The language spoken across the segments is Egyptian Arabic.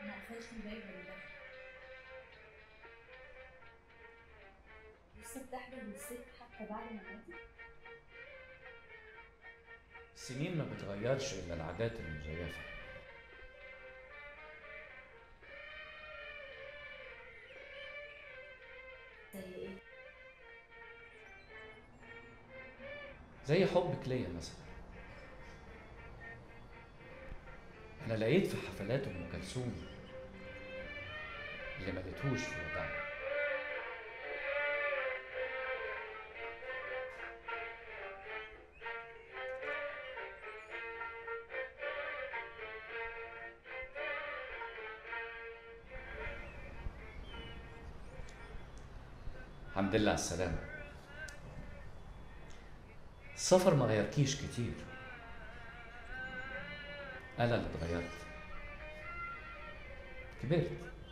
ما قفلش الباب ولا لا لسه بتحضر للست حتى بعد ما ماتت السنين ما بتغيرش إلا العادات المزيفة زي ايه؟ زي حبك ليا مثلا أنا لقيت في حفلات أم كلثوم اللي ما لقيتهوش في وداعنا الحمد لله على السلامة السفر ما غيركيش كتير أنا اللي اتغيرت كبرت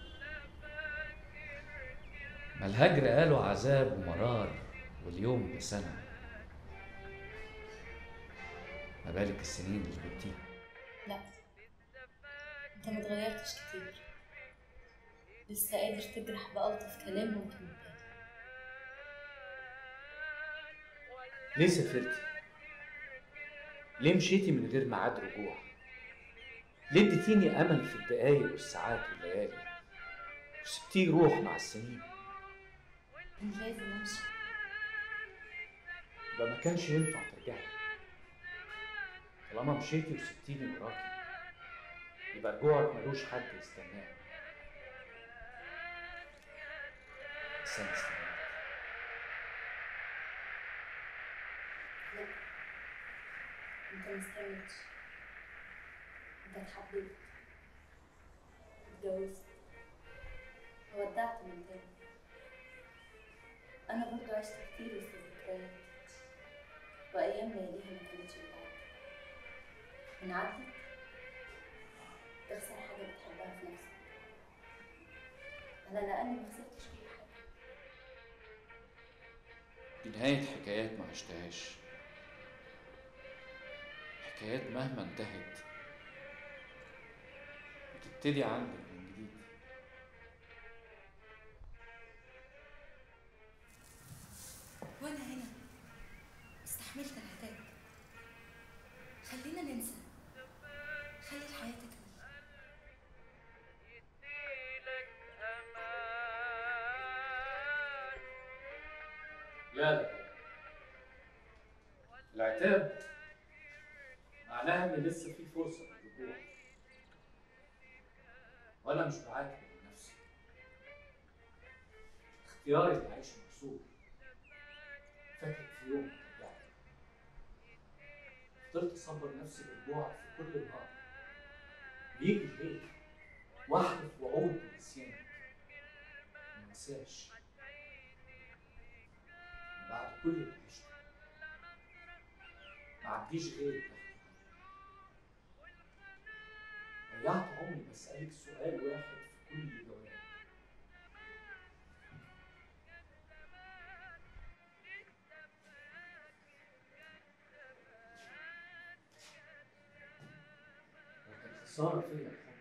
ما الهجر قالوا عذاب ومرار واليوم بسنة ما بالك السنين اللي جبتيها لا انت ما اتغيرتش كتير لسه قادر تجرح بألطف كلام وكلمتين ليه سافرتي؟ ليه مشيتي من غير ميعاد رجوع؟ ليه اديتيني امل في الدقايق والساعات والليالي؟ وسبتيه يروح مع السنين كان لازم امشي يبقى ما كانش ينفع ترجعي طالما مشيتي وسبتيني وراكي يبقى رجوعك ملوش حد يستناه بس انا استنيت لا انت ما استنيتش انت اتحبيت اتجوزت ودعت من تاني انا برضو عشت كتير وسط الذكريات وايام لياليها ما كانتش بتعدي من عدت تخسر حاجه بتحبها في نفسك انا لاني ما خسرتش كل حاجه دي نهاية حكايات ما عشتهاش حكايات مهما انتهت بتبتدي عندك من جديد وانا هنا استحملت العتاب خلينا ننسى خلي الحياة تكمل لا لا العتاب معناها ان لسه في فرصه للرجوع وانا مش بعاتب من نفسي اختياري اللي عايش مكسور فاكر في يوم رجعت فضلت اصبر نفسي بالجوع في كل نهار بيجي الليل واحلف وعود بنسيانك ما انساش بعد كل اللي عشته ما عنديش غير ضيعت عمري بسألك سؤال واحد في كل جواب لكن خسارة فيا الحب